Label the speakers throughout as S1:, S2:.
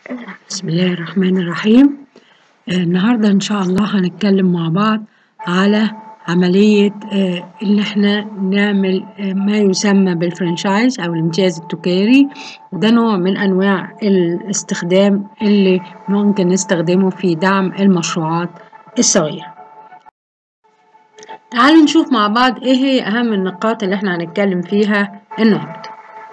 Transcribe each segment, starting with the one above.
S1: بسم الله الرحمن الرحيم آه، النهاردة إن شاء الله هنتكلم مع بعض على عملية آه، إن إحنا نعمل آه، ما يسمى بالفرنشايز أو الامتياز التجاري وده نوع من أنواع الاستخدام اللي ممكن نستخدمه في دعم المشروعات الصغيرة تعالوا نشوف مع بعض إيه هي أهم النقاط اللي إحنا هنتكلم فيها النهاردة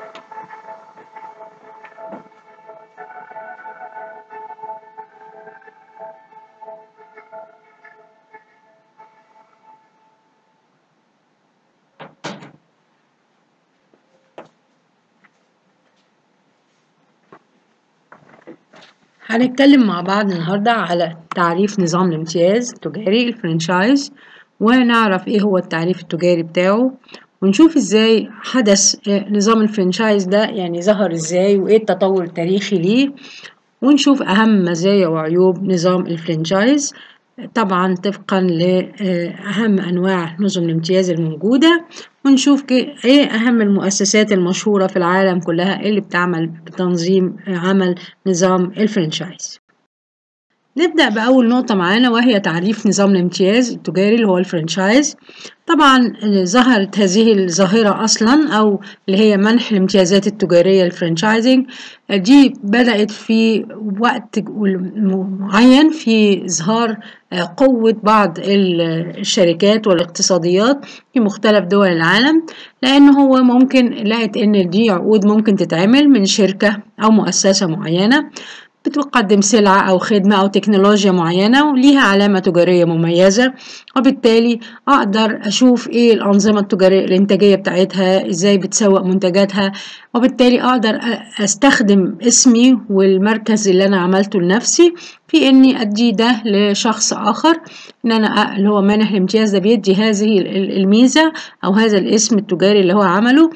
S1: هنتكلم مع بعض النهاردة على تعريف نظام الامتياز التجاري الفرنشايز ونعرف ايه هو التعريف التجاري بتاعه ونشوف ازاي حدث نظام الفرنشايز ده يعني ظهر ازاي وايه التطور التاريخي ليه ونشوف اهم مزايا وعيوب نظام الفرنشايز طبعا طبقا لأهم أنواع نظم الامتياز الموجودة ونشوف ايه أهم المؤسسات المشهورة في العالم كلها اللي بتعمل بتنظيم عمل نظام الفرنشايز نبدأ بأول نقطة معانا وهي تعريف نظام الامتياز التجاري اللي هو الفرنشايز طبعا ظهرت هذه الظاهرة أصلا أو اللي هي منح الامتيازات التجارية الفرنشايزنج دي بدأت في وقت معين في إظهار قوة بعض الشركات والاقتصاديات في مختلف دول العالم لأن هو ممكن لقت إن دي عقود ممكن تتعمل من شركة أو مؤسسة معينة بتقدم سلعة أو خدمة أو تكنولوجيا معينة وليها علامة تجارية مميزة وبالتالي أقدر أشوف إيه الأنظمة التجارية الإنتاجية بتاعتها إزاي بتسوق منتجاتها وبالتالي أقدر أستخدم اسمي والمركز اللي أنا عملته لنفسي في إني أدي ده لشخص آخر إن أنا اللي هو مانح الامتياز ده بيدي هذه الميزة أو هذا الاسم التجاري اللي هو عمله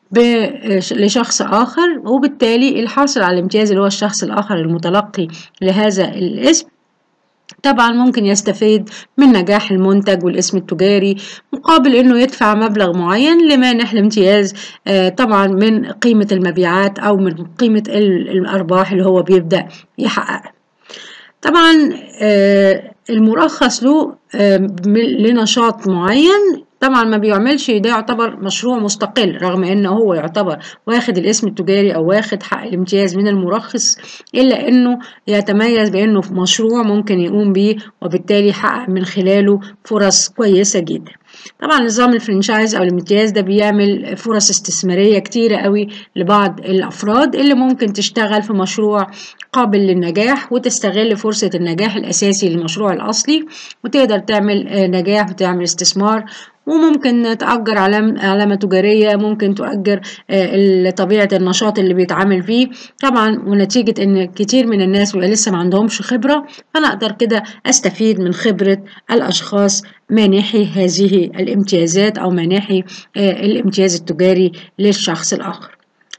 S1: لشخص آخر وبالتالي الحاصل على الامتياز اللي هو الشخص الآخر المتلقي لهذا الاسم طبعا ممكن يستفيد من نجاح المنتج والاسم التجاري مقابل انه يدفع مبلغ معين لمانح الامتياز طبعا من قيمة المبيعات او من قيمة الارباح اللي هو بيبدأ يحققها طبعا المرخص له لنشاط معين طبعا ما بيعملش ده يعتبر مشروع مستقل رغم انه هو يعتبر واخد الاسم التجاري او واخد حق الامتياز من المرخص الا انه يتميز بانه في مشروع ممكن يقوم بيه وبالتالي يحقق من خلاله فرص كويسه جدا طبعا نظام الفرنشايز او الامتياز ده بيعمل فرص استثماريه كتيره قوي لبعض الافراد اللي ممكن تشتغل في مشروع قابل للنجاح وتستغل فرصه النجاح الاساسي للمشروع الاصلي وتقدر تعمل نجاح وتعمل استثمار وممكن تأجر علامة, علامة تجارية ممكن تؤجر طبيعة النشاط اللي بيتعامل فيه طبعا ونتيجة ان كتير من الناس لسه ما عندهمش خبرة فأنا أقدر كده أستفيد من خبرة الأشخاص مانحي هذه الامتيازات أو مانحي الامتياز التجاري للشخص الآخر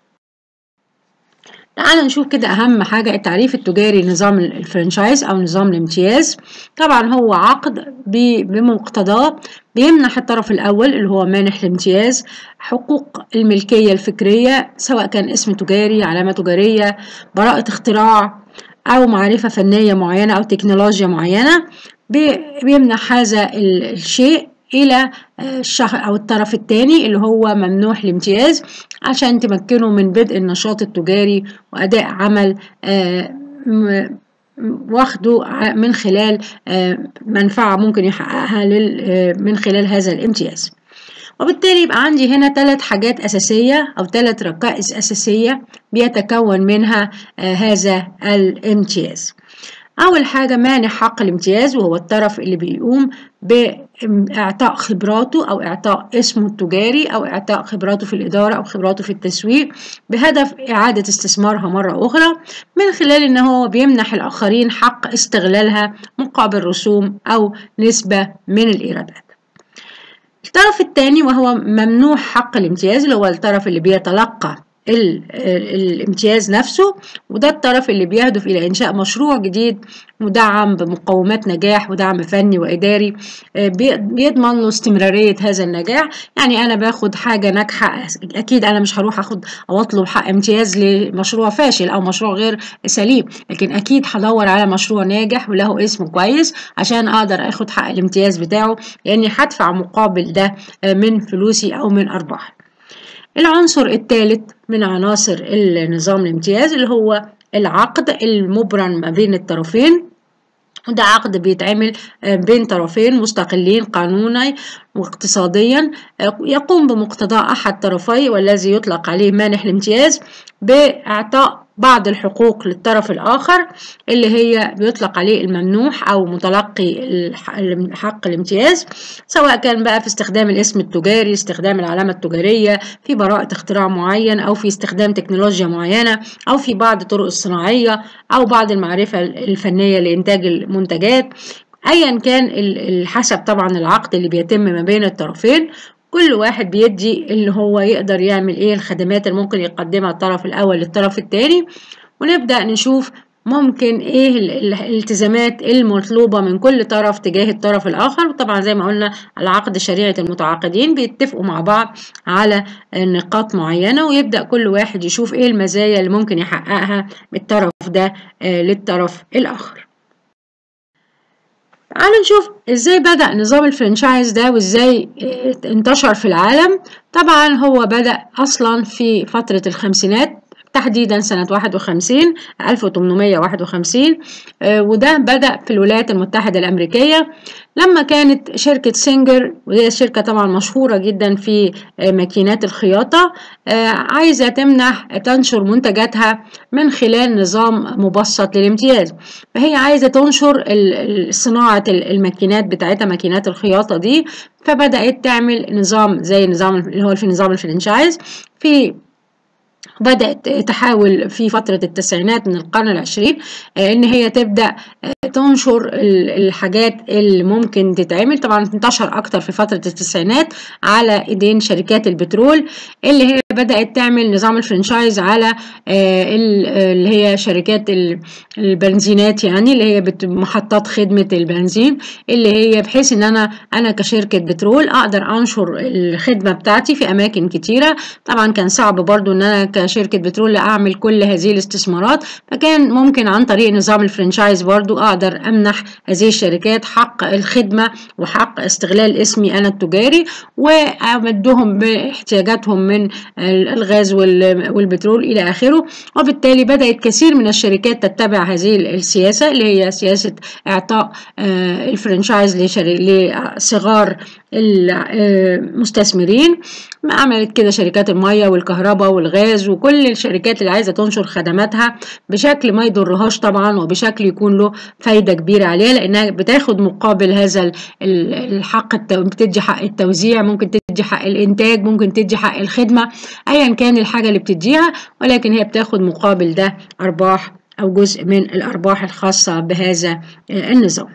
S1: تعال نشوف كده أهم حاجة التعريف التجاري نظام الفرنشايز أو نظام الامتياز طبعا هو عقد بمقتضاه بيمنح الطرف الأول اللي هو مانح الامتياز حقوق الملكية الفكرية سواء كان اسم تجاري علامة تجارية براءة اختراع أو معرفة فنية معينة أو تكنولوجيا معينة بيمنح هذا الشيء إلى الشخص أو الطرف الثاني اللي هو ممنوح الامتياز عشان تمكنه من بدء النشاط التجاري وأداء عمل واخده من خلال منفعة ممكن يحققها من خلال هذا الامتياز وبالتالي يبقى عندي هنا ثلاث حاجات أساسية أو ثلاث ركائز أساسية بيتكون منها هذا الامتياز أول حاجة مانح حق الامتياز وهو الطرف اللي بيقوم بإعطاء خبراته أو إعطاء اسمه التجاري أو إعطاء خبراته في الإدارة أو خبراته في التسويق بهدف إعادة استثمارها مرة أخرى من خلال إن هو بيمنح الآخرين حق استغلالها مقابل رسوم أو نسبة من الإيرادات. الطرف الثاني وهو ممنوع حق الامتياز اللي هو الطرف اللي بيتلقى الامتياز نفسه وده الطرف اللي بيهدف إلى إنشاء مشروع جديد مدعم بمقومات نجاح ودعم فني وإداري بيضمن له استمرارية هذا النجاح يعني أنا باخد حاجة ناجحة أكيد أنا مش هروح أخد أو أطلب حق امتياز لمشروع فاشل أو مشروع غير سليم لكن أكيد هدور على مشروع ناجح وله اسم كويس عشان أقدر أخد حق الامتياز بتاعه لأني هدفع مقابل ده من فلوسي أو من أرباح العنصر الثالث من عناصر النظام الامتياز اللي هو العقد المبرم ما بين الطرفين وده عقد بيتعمل بين طرفين مستقلين قانوني واقتصاديا يقوم بمقتضى أحد طرفي والذي يطلق عليه مانح الامتياز بإعطاء بعض الحقوق للطرف الآخر اللي هي بيطلق عليه الممنوح أو متلقي حق الامتياز سواء كان بقى في استخدام الاسم التجاري استخدام العلامة التجارية في براءة اختراع معين أو في استخدام تكنولوجيا معينة أو في بعض الطرق الصناعية أو بعض المعرفة الفنية لإنتاج المنتجات ايا كان حسب طبعا العقد اللي بيتم ما بين الطرفين كل واحد بيدي اللي هو يقدر يعمل ايه الخدمات اللي ممكن يقدمها الطرف الاول للطرف الثاني ونبدا نشوف ممكن ايه الالتزامات المطلوبه من كل طرف تجاه الطرف الاخر وطبعا زي ما قلنا العقد شريعه المتعاقدين بيتفقوا مع بعض على نقاط معينه ويبدا كل واحد يشوف ايه المزايا اللي ممكن يحققها الطرف ده للطرف الاخر تعالوا نشوف ازاي بدأ نظام الفرنشايز ده وازاي انتشر في العالم طبعا هو بدأ اصلا في فترة الخمسينات تحديدا سنة 51 1851 وده بدأ في الولايات المتحدة الأمريكية لما كانت شركة سينجر وهي شركة طبعا مشهورة جدا في ماكينات الخياطة عايزة تمنح تنشر منتجاتها من خلال نظام مبسط للامتياز فهي عايزة تنشر صناعة الماكينات بتاعتها ماكينات الخياطة دي فبدأت تعمل نظام زي نظام اللي هو في نظام الفرنشايز في بدأت تحاول في فترة التسعينات من القرن العشرين إن هي تبدأ تنشر الحاجات اللي ممكن تتعمل طبعا انتشر أكتر في فترة التسعينات على إيدين شركات البترول اللي هي بدأت تعمل نظام الفرنشايز على اللي هي شركات البنزينات يعني اللي هي محطات خدمة البنزين اللي هي بحيث إن أنا أنا كشركة بترول أقدر أنشر الخدمة بتاعتي في أماكن كتيرة طبعا كان صعب برضو إن أنا كشركة بترول أعمل كل هذه الاستثمارات فكان ممكن عن طريق نظام الفرنشايز برضو أقدر أمنح هذه الشركات حق الخدمة وحق استغلال اسمي أنا التجاري وأمدهم باحتياجاتهم من الغاز والبترول إلى آخره وبالتالي بدأت كثير من الشركات تتبع هذه السياسة اللي هي سياسة إعطاء الفرنشايز لصغار المستثمرين عملت كده شركات المية والكهرباء والغاز وكل الشركات اللي عايزة تنشر خدماتها بشكل ما يضرهاش طبعا وبشكل يكون له فايدة كبيرة عليها لأنها بتاخد مقابل هذا الحق بتدي حق التوزيع ممكن تدي حق الإنتاج ممكن تدي حق الخدمة أيا كان الحاجة اللي بتديها ولكن هي بتاخد مقابل ده أرباح أو جزء من الأرباح الخاصة بهذا النظام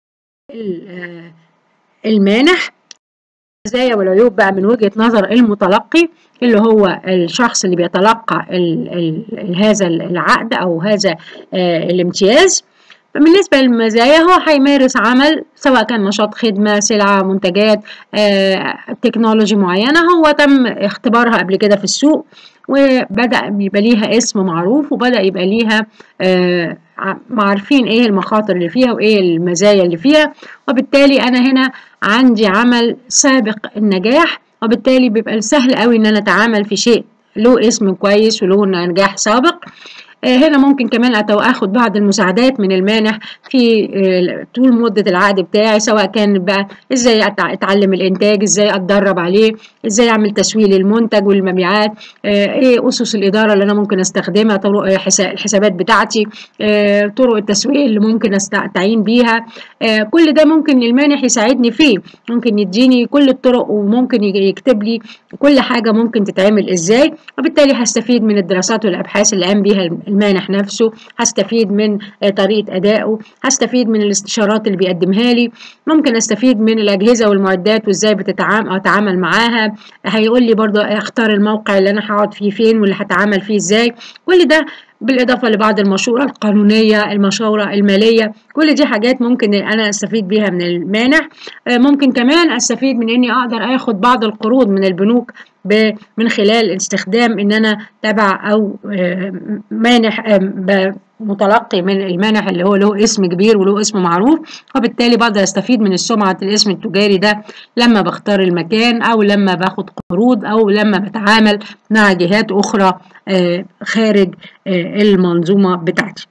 S1: المانح المزايا والعيوب بقى من وجهة نظر المتلقي اللي هو الشخص اللي بيتلقى ال ال هذا العقد أو هذا الامتياز بالنسبة للمزايا هو هيمارس عمل سواء كان نشاط خدمة سلعة منتجات تكنولوجي معينة هو تم اختبارها قبل كده في السوق وبدأ يبقى ليها اسم معروف وبدأ يبقى ليها عارفين ايه المخاطر اللي فيها وايه المزايا اللي فيها وبالتالي انا هنا عندي عمل سابق النجاح وبالتالي بيبقى سهل قوي ان انا اتعامل في شيء له اسم كويس وله نجاح سابق هنا ممكن كمان اخد بعض المساعدات من المانح في طول مده العقد بتاعي سواء كان بقى ازاي اتعلم الانتاج ازاي اتدرب عليه ازاي اعمل تسويق للمنتج والمبيعات ايه اسس الاداره اللي انا ممكن استخدمها طرق الحسابات بتاعتي طرق التسويق اللي ممكن استعين بيها كل ده ممكن المانح يساعدني فيه ممكن يديني كل الطرق وممكن يكتب لي كل حاجه ممكن تتعمل ازاي وبالتالي هستفيد من الدراسات والابحاث اللي قام بيها المانح نفسه هستفيد من طريقة أدائه هستفيد من الاستشارات اللي بيقدمها لي ممكن استفيد من الأجهزة والمعدات وازاي بتتعامل أتعامل معاها هيقول لي برضه اختار الموقع اللي أنا هقعد فيه فين واللي هتعامل فيه ازاي كل ده بالإضافة لبعض المشورة القانونية المشورة المالية كل دي حاجات ممكن أنا أستفيد بيها من المانح ممكن كمان أستفيد من إني أقدر أخد بعض القروض من البنوك من خلال استخدام إن أنا تبع أو مانح متلقي من المانح اللي هو له اسم كبير وله اسم معروف وبالتالي بقدر استفيد من السمعة الاسم التجاري ده لما بختار المكان او لما باخد قروض او لما بتعامل مع جهات اخرى خارج المنظومة بتاعتي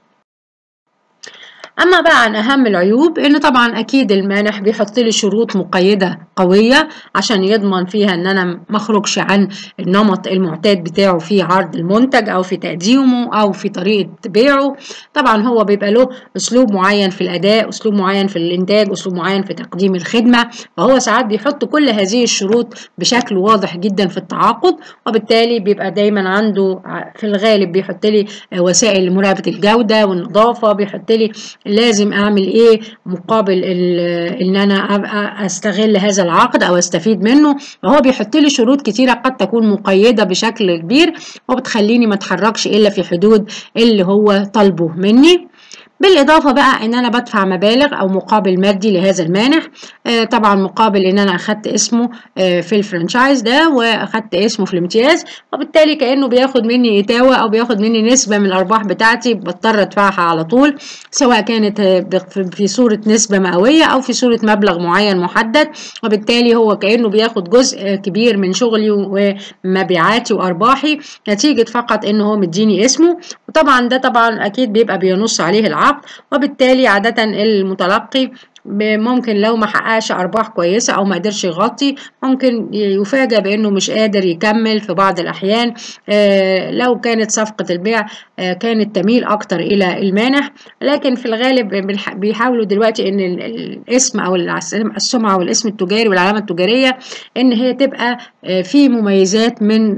S1: اما بقى عن اهم العيوب ان طبعا اكيد المانح بيحط لي شروط مقيده قويه عشان يضمن فيها ان انا ما اخرجش عن النمط المعتاد بتاعه في عرض المنتج او في تقديمه او في طريقه بيعه طبعا هو بيبقى له اسلوب معين في الاداء اسلوب معين في الانتاج اسلوب معين في تقديم الخدمه فهو ساعات بيحط كل هذه الشروط بشكل واضح جدا في التعاقد وبالتالي بيبقى دايما عنده في الغالب بيحط لي وسائل لمراقبه الجوده والنظافه بيحط لي لازم اعمل ايه مقابل ان انا ابقى استغل هذا العقد او استفيد منه فهو بيحط لي شروط كتيره قد تكون مقيده بشكل كبير وبتخليني ما اتحركش الا في حدود اللي هو طالبه مني بالإضافة بقى إن أنا بدفع مبالغ أو مقابل مادي لهذا المانح آه طبعا مقابل إن أنا أخدت اسمه آه في الفرنشايز ده وأخدت اسمه في الامتياز وبالتالي كأنه بياخد مني إتاوة أو بياخد مني نسبة من الأرباح بتاعتي بضطر أدفعها على طول سواء كانت في صورة نسبة مئوية أو في صورة مبلغ معين محدد وبالتالي هو كأنه بياخد جزء كبير من شغلي ومبيعاتي وأرباحي نتيجة فقط إن هو مديني اسمه وطبعا ده طبعا أكيد بيبقى بينص عليه العقد العقد وبالتالي عادة المتلقي ممكن لو ما حققش ارباح كويسه او ما قدرش يغطي ممكن يفاجئ بانه مش قادر يكمل في بعض الاحيان آه لو كانت صفقه البيع آه كانت تميل اكتر الى المانح لكن في الغالب بيحاولوا دلوقتي ان الاسم او السمعه والاسم التجاري والعلامه التجاريه ان هي تبقى آه في مميزات من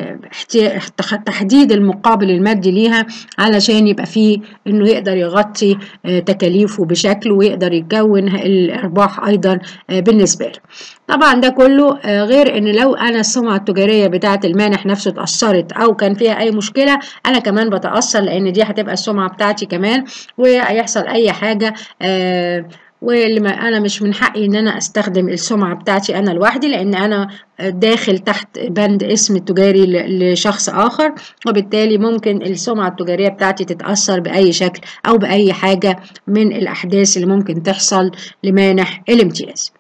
S1: تحديد المقابل المادي ليها علشان يبقى فيه انه يقدر يغطي تكاليفه بشكل ويقدر يكون يكون الارباح ايضا بالنسبه له طبعا ده كله غير ان لو انا السمعه التجاريه بتاعه المانح نفسه اتاثرت او كان فيها اي مشكله انا كمان بتاثر لان دي هتبقى السمعه بتاعتي كمان وهيحصل اي حاجه واللي ما انا مش من حقي ان انا استخدم السمعه بتاعتي انا لوحدي لان انا داخل تحت بند اسم تجاري لشخص اخر وبالتالي ممكن السمعه التجاريه بتاعتي تتاثر باي شكل او باي حاجه من الاحداث اللي ممكن تحصل لمانح الامتياز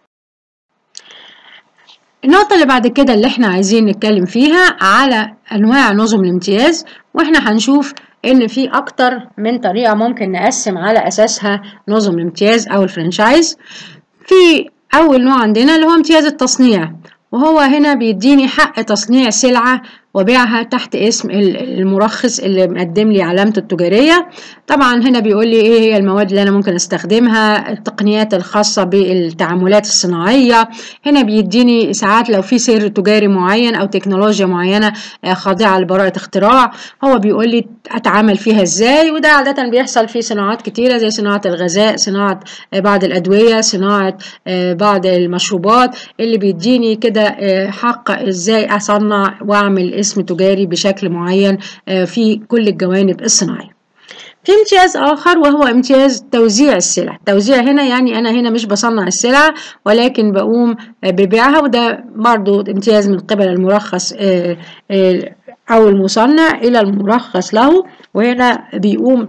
S1: النقطة اللي بعد كده اللي احنا عايزين نتكلم فيها على انواع نظم الامتياز واحنا هنشوف ان في اكتر من طريقه ممكن نقسم على اساسها نظم الامتياز او الفرنشايز في اول نوع عندنا اللي هو امتياز التصنيع وهو هنا بيديني حق تصنيع سلعه وبيعها تحت اسم المرخص اللي مقدم لي علامته التجاريه طبعا هنا بيقول لي ايه هي المواد اللي انا ممكن استخدمها التقنيات الخاصه بالتعاملات الصناعيه هنا بيديني ساعات لو في سر تجاري معين او تكنولوجيا معينه خاضعه لبراءه اختراع هو بيقول لي اتعامل فيها ازاي وده عاده بيحصل في صناعات كتيره زي صناعه الغذاء صناعه بعض الادويه صناعه بعض المشروبات اللي بيديني كده حق ازاي اصنع واعمل اسم تجاري بشكل معين في كل الجوانب الصناعيه في امتياز آخر وهو امتياز توزيع السلع توزيع هنا يعني أنا هنا مش بصنع السلع ولكن بقوم ببيعها وده برضو امتياز من قبل المرخص أو المصنع إلى المرخص له وهنا بيقوم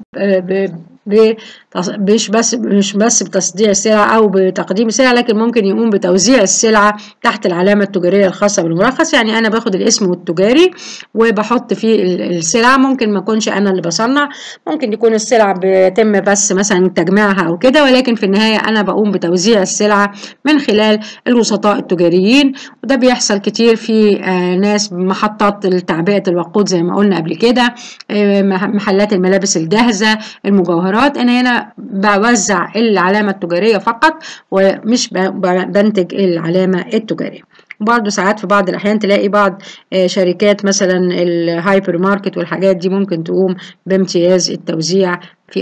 S1: مش بس مش بس بتصدير السلع او بتقديم السلع لكن ممكن يقوم بتوزيع السلعه تحت العلامه التجاريه الخاصه بالمرخص يعني انا باخد الاسم التجاري وبحط فيه السلع ممكن ما اكونش انا اللي بصنع ممكن يكون السلع بيتم بس مثلا تجميعها او كده ولكن في النهايه انا بقوم بتوزيع السلعه من خلال الوسطاء التجاريين وده بيحصل كتير في ناس محطات تعبئه الوقود زي ما قلنا قبل كده محلات الملابس الجاهزه المجوهرات انا هنا بوزع العلامة التجارية فقط ومش بنتج العلامة التجارية وبرضه ساعات في بعض الأحيان تلاقي بعض شركات مثلا الهايبر ماركت والحاجات دي ممكن تقوم بامتياز التوزيع في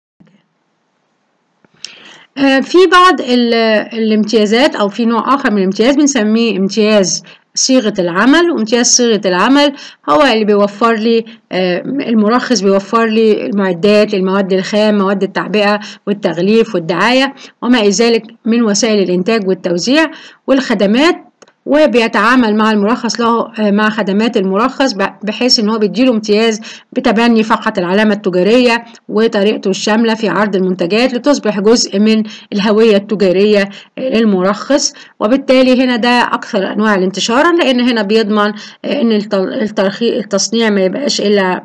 S1: في بعض الامتيازات أو في نوع آخر من الامتياز بنسميه امتياز صيغة العمل وامتياز صيغة العمل هو اللي بيوفر لي المرخص بيوفر لي المعدات المواد الخام مواد التعبئة والتغليف والدعاية وما إلى ذلك من وسائل الإنتاج والتوزيع والخدمات وبيتعامل مع المرخص له مع خدمات المرخص بحيث ان هو بيديله امتياز بتبني فقط العلامه التجاريه وطريقته الشامله في عرض المنتجات لتصبح جزء من الهويه التجاريه للمرخص وبالتالي هنا ده اكثر انواع الانتشارا لان هنا بيضمن ان التصنيع ما يبقاش الا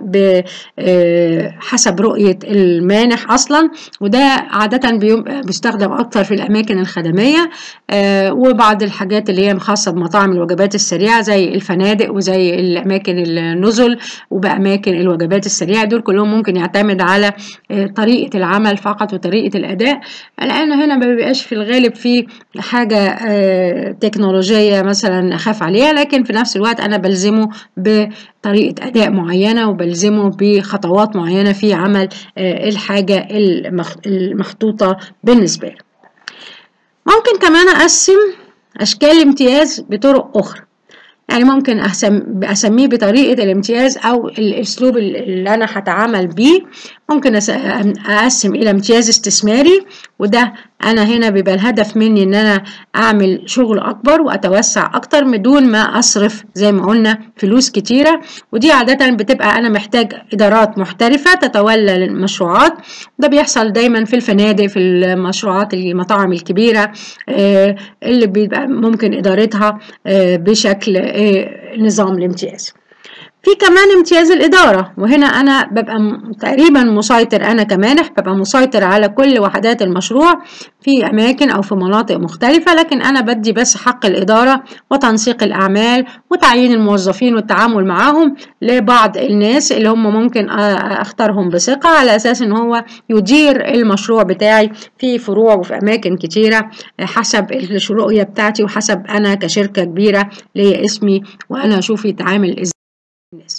S1: بحسب رؤيه المانح اصلا وده عاده بيستخدم اكثر في الاماكن الخدميه وبعض الحاجات اللي هي خاصه بمطاعم الوجبات السريعه زي الفنادق وزي الاماكن النزل وباماكن الوجبات السريعه دول كلهم ممكن يعتمد على طريقه العمل فقط وطريقه الاداء لان هنا ما بيبقاش في الغالب في حاجه تكنولوجيه مثلا اخاف عليها لكن في نفس الوقت انا بلزمه بطريقه اداء معينه وبلزمه بخطوات معينه في عمل الحاجه المحطوطه بالنسبه له ممكن كمان اقسم أشكال الامتياز بطرق أخرى يعني ممكن أسميه بطريقة الامتياز أو الأسلوب اللي أنا هتعامل بيه ممكن أقسم إلى امتياز استثماري وده أنا هنا بيبقى الهدف مني إن أنا أعمل شغل أكبر وأتوسع أكتر من دون ما أصرف زي ما قلنا فلوس كتيرة ودي عادة بتبقى أنا محتاج إدارات محترفة تتولى المشروعات ده بيحصل دايما في الفنادق في المشروعات المطاعم الكبيرة اللي بيبقى ممكن إدارتها بشكل نظام الامتياز في كمان امتياز الإدارة وهنا أنا ببقى تقريبا مسيطر أنا كمانح ببقى مسيطر على كل وحدات المشروع في أماكن أو في مناطق مختلفة لكن أنا بدي بس حق الإدارة وتنسيق الأعمال وتعيين الموظفين والتعامل معهم لبعض الناس اللي هم ممكن أختارهم بثقة على أساس إن هو يدير المشروع بتاعي في فروع وفي أماكن كتيرة حسب الرؤية بتاعتي وحسب أنا كشركة كبيرة ليا اسمي وأنا أشوف يتعامل إزاي الناس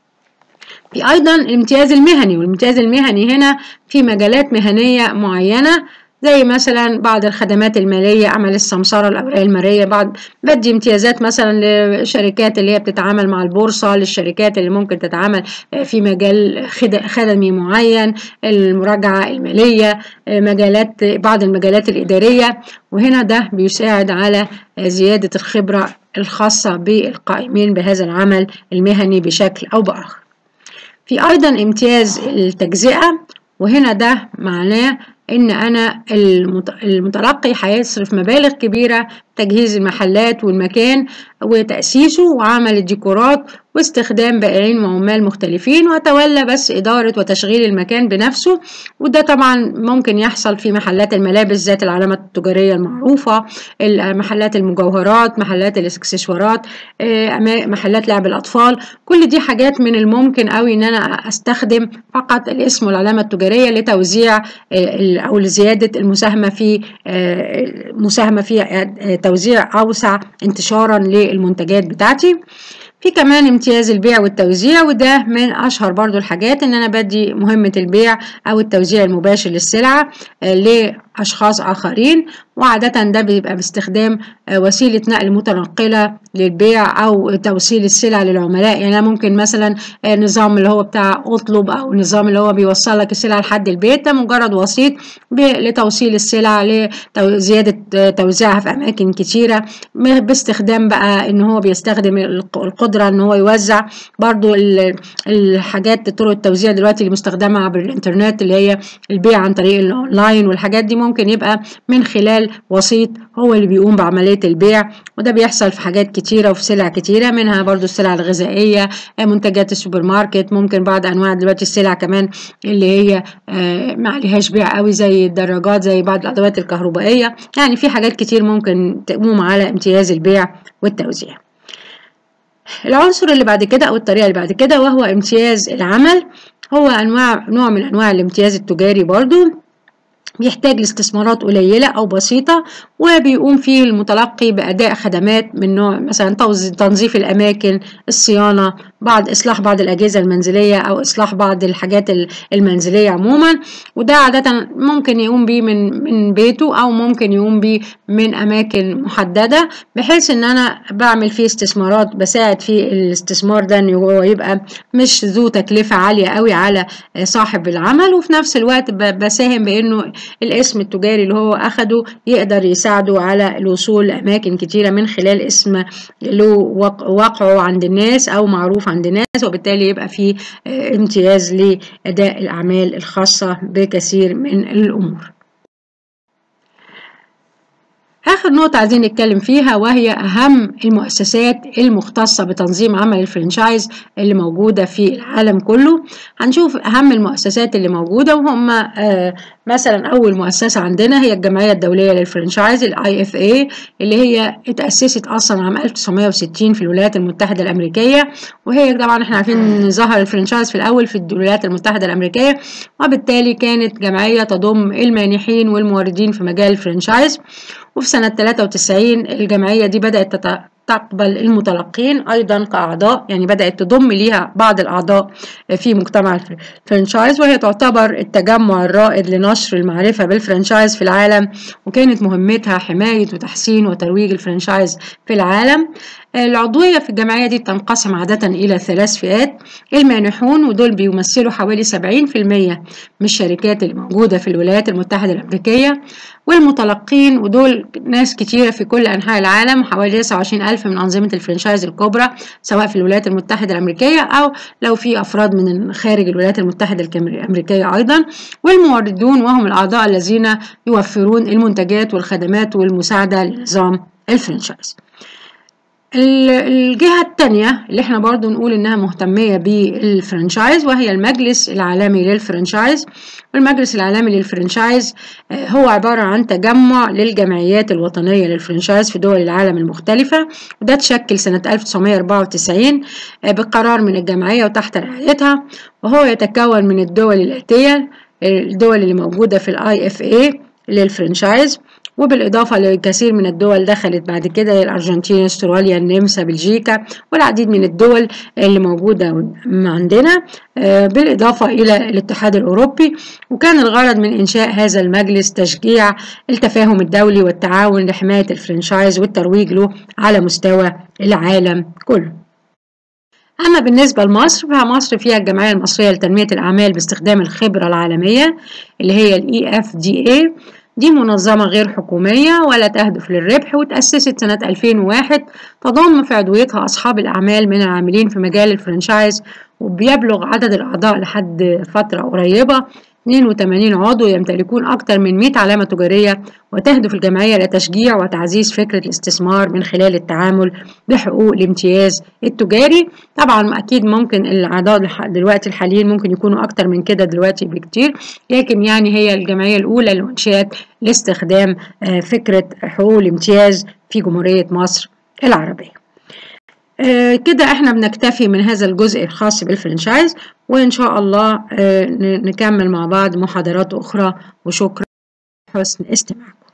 S1: في أيضا الامتياز المهني والامتياز المهني هنا في مجالات مهنية معينة زي مثلا بعض الخدمات المالية أعمل السمسرة الأوراق المالية بعض بدي امتيازات مثلا للشركات اللي هي بتتعامل مع البورصة للشركات اللي ممكن تتعامل في مجال خدمي معين المراجعة المالية مجالات بعض المجالات الإدارية وهنا ده بيساعد على زيادة الخبرة الخاصة بالقائمين بهذا العمل المهني بشكل أو بآخر في أيضا امتياز التجزئة وهنا ده معناه ان انا المتلقي هيصرف مبالغ كبيره تجهيز المحلات والمكان وتأسيسه وعمل الديكورات واستخدام بائعين وعمال مختلفين وتولى بس إدارة وتشغيل المكان بنفسه وده طبعا ممكن يحصل في محلات الملابس ذات العلامة التجارية المعروفة محلات المجوهرات محلات الاكسسوارات محلات لعب الأطفال كل دي حاجات من الممكن قوي إن أنا أستخدم فقط الاسم والعلامة التجارية لتوزيع أو لزيادة المساهمة في مساهمة في توزيع أوسع انتشارا للمنتجات بتاعتي في كمان امتياز البيع والتوزيع وده من اشهر برضو الحاجات ان انا بدي مهمة البيع او التوزيع المباشر للسلعة لاشخاص اخرين وعادة ده بيبقى باستخدام وسيلة نقل متنقلة للبيع او توصيل السلع للعملاء يعني ممكن مثلا نظام اللي هو بتاع اطلب او نظام اللي هو بيوصل لك السلعة لحد البيت ده مجرد وسيط لتوصيل السلع لزيادة توزيعها في اماكن كتيرة باستخدام بقى ان هو بيستخدم القدرة ان هو يوزع برضو الحاجات طرق التوزيع دلوقتي اللي مستخدمة عبر الانترنت اللي هي البيع عن طريق الاونلاين والحاجات دي ممكن يبقى من خلال وسيط هو اللي بيقوم بعملية البيع وده بيحصل في حاجات كتيرة وفي سلع كتيرة منها برضو السلع الغذائية منتجات السوبر ماركت ممكن بعض انواع دلوقتي السلع كمان اللي هي ما عليهاش بيع قوي زي الدراجات زي بعض الادوات الكهربائية يعني في حاجات كتير ممكن تقوم على امتياز البيع والتوزيع العنصر اللي بعد كده او الطريقه اللي بعد كده وهو امتياز العمل هو انواع نوع من انواع الامتياز التجاري برضو بيحتاج لاستثمارات قليلة أو بسيطة وبيقوم فيه المتلقي بأداء خدمات من نوع مثلا تنظيف الأماكن الصيانة بعض إصلاح بعض الأجهزة المنزلية أو إصلاح بعض الحاجات المنزلية عموما وده عادة ممكن يقوم بيه من من بيته أو ممكن يقوم بيه من أماكن محددة بحيث إن أنا بعمل فيه استثمارات بساعد في الاستثمار ده إن هو يبقى مش ذو تكلفة عالية قوي على صاحب العمل وفي نفس الوقت بساهم بإنه الاسم التجاري اللي هو أخده يقدر يساعده على الوصول لأماكن كتيرة من خلال اسم له وقعه عند الناس أو معروف عند الناس وبالتالي يبقى فيه امتياز لأداء الأعمال الخاصة بكثير من الأمور آخر نقطة عايزين نتكلم فيها وهي أهم المؤسسات المختصة بتنظيم عمل الفرنشايز اللي موجودة في العالم كله هنشوف أهم المؤسسات اللي موجودة وهم آه مثلا أول مؤسسة عندنا هي الجمعية الدولية للفرنشايز ال IFA اللي هي اتأسست أصلا عام 1960 في الولايات المتحدة الأمريكية وهي طبعا احنا عارفين إن ظهر الفرنشايز في الأول في الولايات المتحدة الأمريكية وبالتالي كانت جمعية تضم المانحين والموردين في مجال الفرنشايز وفي سنة 93 الجمعية دي بدأت تقبل المتلقين أيضا كأعضاء يعني بدأت تضم ليها بعض الأعضاء في مجتمع الفرنشايز وهي تعتبر التجمع الرائد لنشر المعرفة بالفرنشايز في العالم وكانت مهمتها حماية وتحسين وترويج الفرنشايز في العالم العضوية في الجمعية دي تنقسم عادة إلى ثلاث فئات المانحون ودول بيمثلوا حوالي 70% من الشركات اللي موجودة في الولايات المتحدة الأمريكية والمتلقين ودول ناس كتيرة في كل أنحاء العالم حوالي 29 ألف من أنظمة الفرنشايز الكبرى سواء في الولايات المتحدة الأمريكية أو لو في أفراد من خارج الولايات المتحدة الأمريكية أيضا والموردون وهم الأعضاء الذين يوفرون المنتجات والخدمات والمساعدة لنظام الفرنشايز الجهة التانية اللي احنا برضو نقول انها مهتمية بالفرنشايز وهي المجلس العالمي للفرنشايز والمجلس العالمي للفرنشايز هو عبارة عن تجمع للجمعيات الوطنية للفرنشايز في دول العالم المختلفة وده تشكل سنة 1994 بقرار من الجمعية وتحت رعايتها وهو يتكون من الدول الآتية الدول اللي موجودة في الاي اف اي للفرنشايز وبالإضافة لكثير من الدول دخلت بعد كده الأرجنتين استراليا النمسا بلجيكا والعديد من الدول اللي موجودة عندنا بالإضافة إلى الاتحاد الأوروبي وكان الغرض من إنشاء هذا المجلس تشجيع التفاهم الدولي والتعاون لحماية الفرنشايز والترويج له على مستوى العالم كله أما بالنسبة لمصر فمصر فيها الجمعية المصرية لتنمية الأعمال باستخدام الخبرة العالمية اللي هي ال EFDA دي منظمة غير حكومية ولا تهدف للربح وتأسست سنة 2001 تضم في عضويتها أصحاب الأعمال من العاملين في مجال الفرنشايز وبيبلغ عدد الأعضاء لحد فترة قريبة 82 عضو يمتلكون أكثر من 100 علامة تجارية وتهدف الجمعية لتشجيع وتعزيز فكرة الاستثمار من خلال التعامل بحقوق الامتياز التجاري طبعا أكيد ممكن الأعضاء دلوقتي الحاليين ممكن يكونوا أكتر من كده دلوقتي بكتير لكن يعني هي الجمعية الأولى اللي أنشئت لاستخدام فكرة حقوق الامتياز في جمهورية مصر العربية آه كده احنا بنكتفي من هذا الجزء الخاص بالفرنشايز وان شاء الله آه نكمل مع بعض محاضرات اخرى وشكرا حسن استماعكم